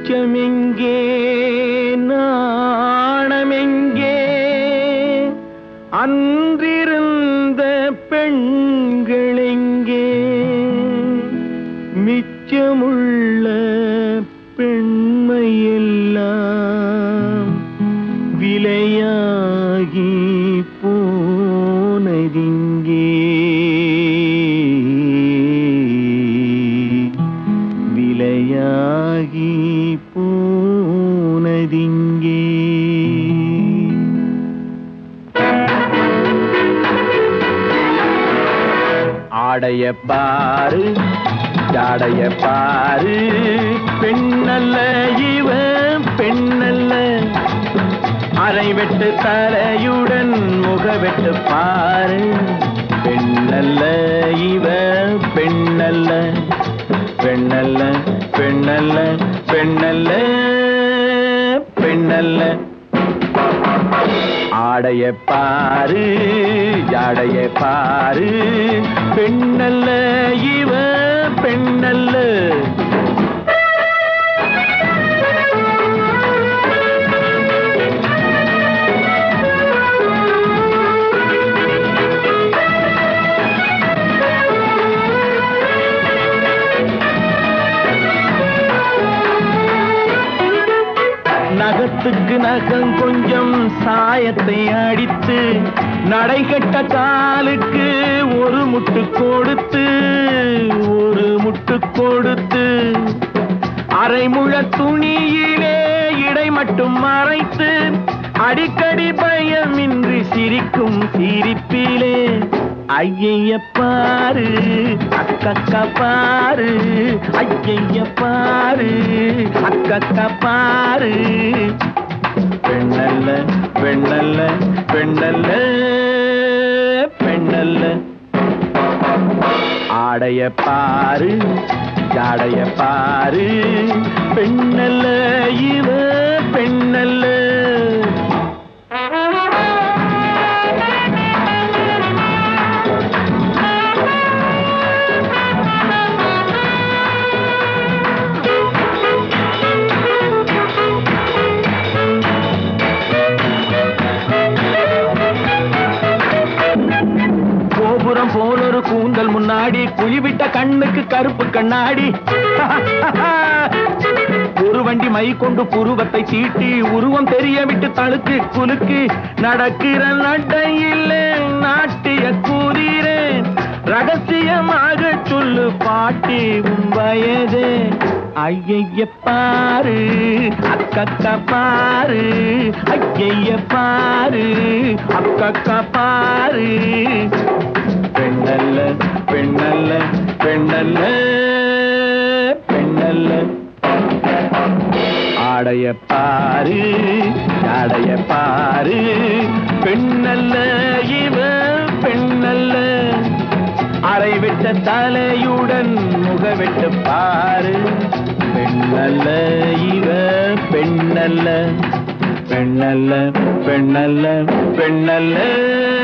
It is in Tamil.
அச்சமெங்கே நாணமெங்கே அன்றிருந்த பெண்களெங்கே மிச்சமுள்ள பெண்மையெல்லாம் விலையாகி போனதிங்கே விலையாகி போனதிங்கே ஆடைய பாரு ஜாடைய பாரு பெண்ணல்ல இவ பெண்ணல்ல அரை வெட்டு தலையுடன் முகவெட்டு பாரு பெண்ணல்ல இவ பெண்ணல்ல பெண்ணல்ல பெண்ணல்ல பெண்ணல்ல பெண்ணல்ல ஆடைய பாரு ஜாடைய பாரு பெண்ணல்ல இவ பெண்ணல்ல நகத்துக்கு நகம் கொஞ்சம் சாயத்தை அடித்து நடைகட்ட காலுக்கு ஒரு முட்டு கொடுத்து ஒரு முட்டு கொடுத்து அரைமுழ துணியிலே இடை மட்டும் மறைத்து அடிக்கடி பயமின்றி சிரிக்கும் சிரிப்பிலே ஐய பாரு அக்கக்கா பாரு ஐய பாரு அக்கக்கா பாரு பெண்ணல்ல பெண்ணல்ல பெண்ணல்ல பெண்ணல்ல ஆடைய பாரு ஜாடைய பாரு பெண்ணல்ல இவ பெண்ணல்ல கோபுரம் போலொரு கூந்தல் முன்னாடி குழிவிட்ட கண்ணுக்கு கருப்பு கண்ணாடி ஒரு வண்டி மை கொண்டு புருவத்தை தீட்டி உருவம் தெரிய விட்டு தழுக்கு குலுக்கு நடக்கிற நடையில் நாட்டிய கூறீரேன் ரகசியமாக சொல்லு பாட்டி உன் வயது ஐய பாரு அக்கக்கா பாரு ஐய பாரு அக்கக்கா பாரு பெண்ணல்ல பெண்ணல்ல பெண்ணல்ல பெண்ணல்ல ஆடைய பாரு ஆடைய பாரு பெண்ணல்ல இவ பெண்ணல்ல அரை விட்ட தலையுடன் முகவெட்டு பாரு பெண்ணல்ல இவ பெண்ணல்ல பெண்ணல்ல பெண்ணல்ல பெண்ணல்ல